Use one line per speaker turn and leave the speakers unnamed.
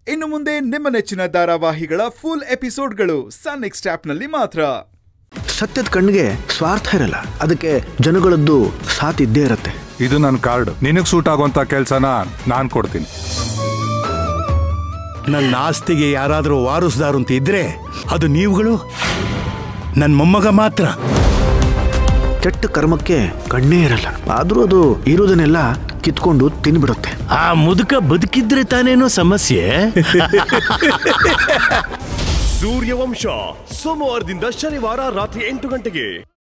ಇನ್ನು ಮುಂದೆ ನಿಮ್ಮ ನೆಚ್ಚಿನ ಧಾರಾವಾಹಿಗಳ ಫುಲ್ ಎಪಿಸೋಡ್ಗಳು ಸನ್ ನೆಕ್ಸ್ಟ್ ಆಪ್ನಲ್ಲಿ ಮಾತ್ರ
ಸತ್ಯದ ಕಣ್ಣಿಗೆ ಸ್ವಾರ್ಥ ಇರಲ್ಲ ಅದಕ್ಕೆ ಜನಗಳದ್ದು ಸಾಥ್ ಇದ್ದೇ ಇರತ್ತೆ
ಇದು ನನ್ನ ಕಾರ್ಡ್ ನಿನಗೆ ಸೂಟ್ ಆಗುವಂತ ಕೆಲಸನ ನಾನು ಕೊಡ್ತೀನಿ
ನನ್ನ ಆಸ್ತಿಗೆ ಯಾರಾದರೂ ವಾರಸುದಾರು ಅಂತ ಇದ್ರೆ ಅದು ನೀವುಗಳು ನನ್ನ ಮೊಮ್ಮಗ ಮಾತ್ರ
ಕೆಟ್ಟ ಕರ್ಮಕ್ಕೆ ಕಣ್ಣೇ ಇರಲ್ಲ ಆದ್ರೂ ಅದು ಇರುವುದನ್ನೆಲ್ಲ ಕಿತ್ಕೊಂಡು ತಿನ್ಬಿಡುತ್ತೆ
ಆ ಮುದುಕ ಬದುಕಿದ್ರೆ ತಾನೇನೋ ಸಮಸ್ಯೆ
ಸೂರ್ಯವಂಶ ಸೋಮವಾರದಿಂದ ಶನಿವಾರ ರಾತ್ರಿ ಎಂಟು ಗಂಟೆಗೆ